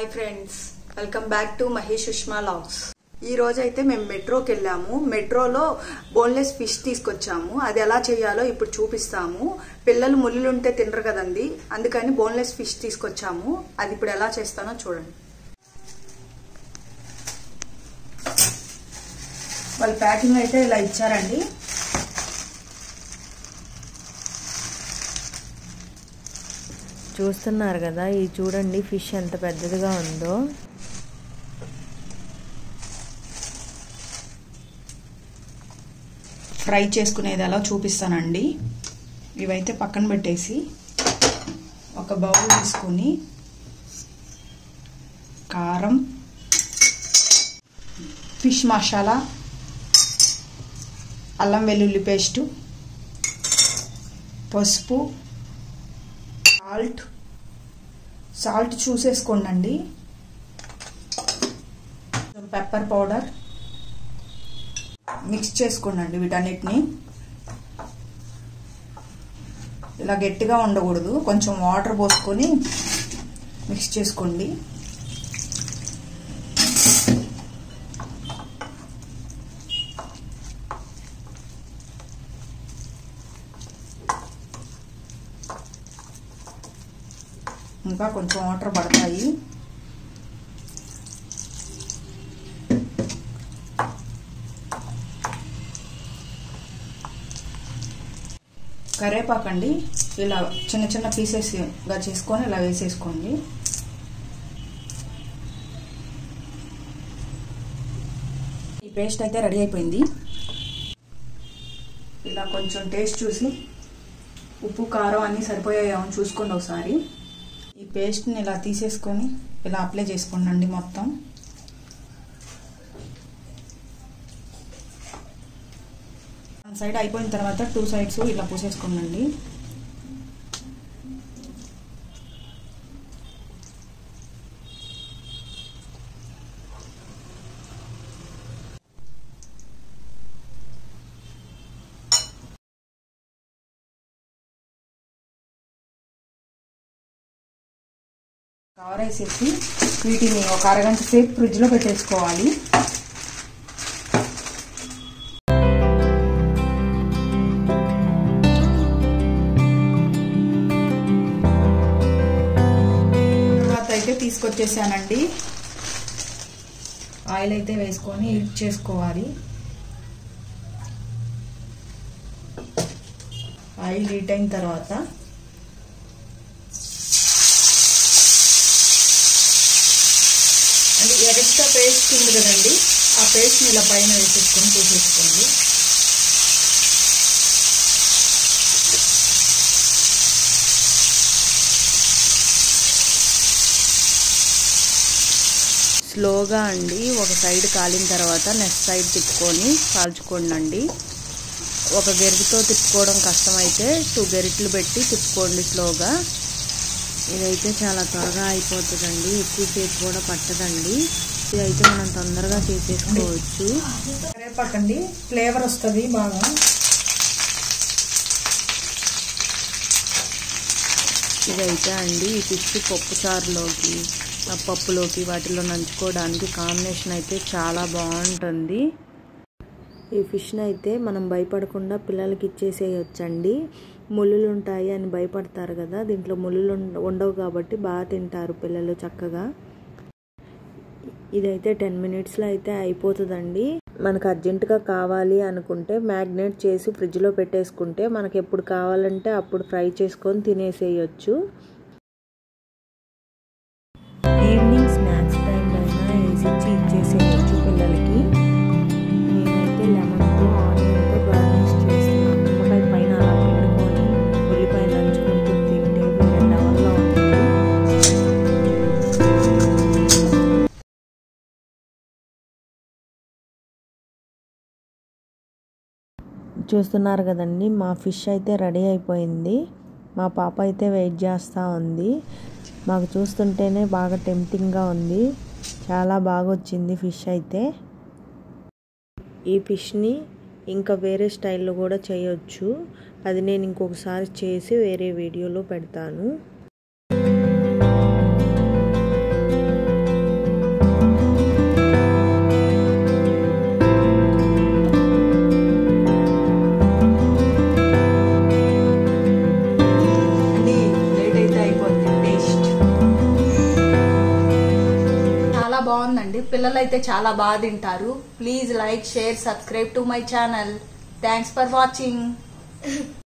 hi friends welcome back to Mahesh Sushma logs ఈ రోజు అయితే మేము మెట్రోకి వెళ్ళాము మెట్రోలో బోన్లెస్ ఫిష్ తీసుకొచ్చాము అది ఎలా చేయాలో ఇప్పుడు చూపిస్తాము పిల్లలు ముళ్ళుంటే తినరు కదండి అందుకని బోన్లెస్ ఫిష్ తీసుకొచ్చాము అది ఇప్పుడు ఎలా చేస్తానో చూడండి వాళ్ళ ప్యాకింగ్ అయితే ఇలా ఇచ్చారండి చూస్తున్నారు కదా ఇది చూడండి ఫిష్ ఎంత పెద్దదిగా ఉందో ఫ్రై చేసుకునేది ఎలా చూపిస్తానండి ఇవైతే పక్కన పెట్టేసి ఒక బౌల్ తీసుకొని కారం ఫిష్ మసాలా అల్లం వెల్లుల్లి పేస్టు పసుపు సాల్ట్ సాల్ట్ చూసేసుకోండి పెప్పర్ పౌడర్ మిక్స్ చేసుకోండి వీటన్నిటిని ఇలా గట్టిగా ఉండకూడదు కొంచెం వాటర్ పోసుకొని మిక్స్ చేసుకోండి ఇంకా కొంచెం వాటర్ పడతాయి కరేపాకండి ఇలా చిన్న చిన్న పీసెస్గా చేసుకొని ఇలా వేసేసుకోండి ఈ పేస్ట్ అయితే రెడీ అయిపోయింది ఇలా కొంచెం టేస్ట్ చూసి ఉప్పు కారం అన్నీ సరిపోయాయేమో చూసుకోండి ఒకసారి ఈ పేస్ట్ని ఇలా తీసేసుకొని ఇలా అప్లై చేసుకోండి మొత్తం వన్ సైడ్ అయిపోయిన తర్వాత టూ సైడ్స్ ఇలా పూసేసుకోండి కవర్ వేసేసి వీటిని ఒక అరగంట సేపు ఫ్రిడ్జ్లో పెట్టేసుకోవాలి తర్వాత అయితే తీసుకొచ్చేసానండి ఆయిల్ అయితే వేసుకొని హీట్ చేసుకోవాలి ఆయిల్ హీట్ అయిన తర్వాత అంటే ఎక్స్ట్రా పేస్ట్ ఉంది కదండి ఆ పేస్ట్ని ఇలా పైన వేసేసుకొని తీసేసుకోండి స్లోగా అండి ఒక సైడ్ కాలిన తర్వాత నెక్స్ట్ సైడ్ తిప్పుకొని కాల్చుకోండి అండి ఒక గెరిటితో తిప్పుకోవడం కష్టమైతే టూ గెరిట్లు పెట్టి తిప్పుకోండి స్లోగా ఇదైతే చాలా త్వరగా అయిపోతుందండి ఎక్కువసేపు కూడా పట్టదండి ఇదైతే మనం తొందరగా చేసేసుకోవచ్చు కరేపాకండి ఫ్లేవర్ వస్తుంది బాగా ఇదైతే అండి ఈ ఫిష్ పప్పు చారులోకి ఆ పప్పులోకి వాటిలో నంచుకోవడానికి కాంబినేషన్ అయితే చాలా బాగుంటుంది ఈ ఫిష్ని అయితే మనం భయపడకుండా పిల్లలకి ఇచ్చేసేయచ్చండి ముళ్ళులు ఉంటాయి అని భయపడతారు కదా దీంట్లో ముళ్ళులు ఉండవు కాబట్టి బాగా తింటారు పిల్లలు చక్కగా ఇదైతే టెన్ మినిట్స్లో అయితే అయిపోతుందండి మనకు అర్జెంటుగా కావాలి అనుకుంటే మ్యాగ్నేట్ చేసి ఫ్రిడ్జ్లో పెట్టేసుకుంటే మనకి ఎప్పుడు కావాలంటే అప్పుడు ఫ్రై చేసుకొని తినేసేయచ్చు ఈవినింగ్ స్నాక్స్ టైంలో అయినా వేసిచ్చి ఇచ్చేసేయచ్చు పిల్లలకి నేనైతే లెమన్తో ఆనియన్తో గార్నిష్ చేస్తున్నాను నిమ్మకాయ పైన అలా పిండుకొని ఉల్లిపాయ నంచుకుంటూ తింటే వేరే లెవెల్లో ఉంటుంది చూస్తున్నారు కదండి మా ఫిష్ అయితే రెడీ అయిపోయింది మా పాప అయితే వెయిట్ చేస్తూ ఉంది మాకు చూస్తుంటేనే బాగా టెంప్టింగ్గా ఉంది చాలా బాగా వచ్చింది ఫిష్ అయితే ఈ ఫిష్ని ఇంకా వేరే స్టైల్లో కూడా చేయొచ్చు అది నేను ఇంకొకసారి చేసి వేరే వీడియోలో పెడతాను బాగుందండి పిల్లలు అయితే చాలా బాగా తింటారు please like share subscribe to my channel thanks for watching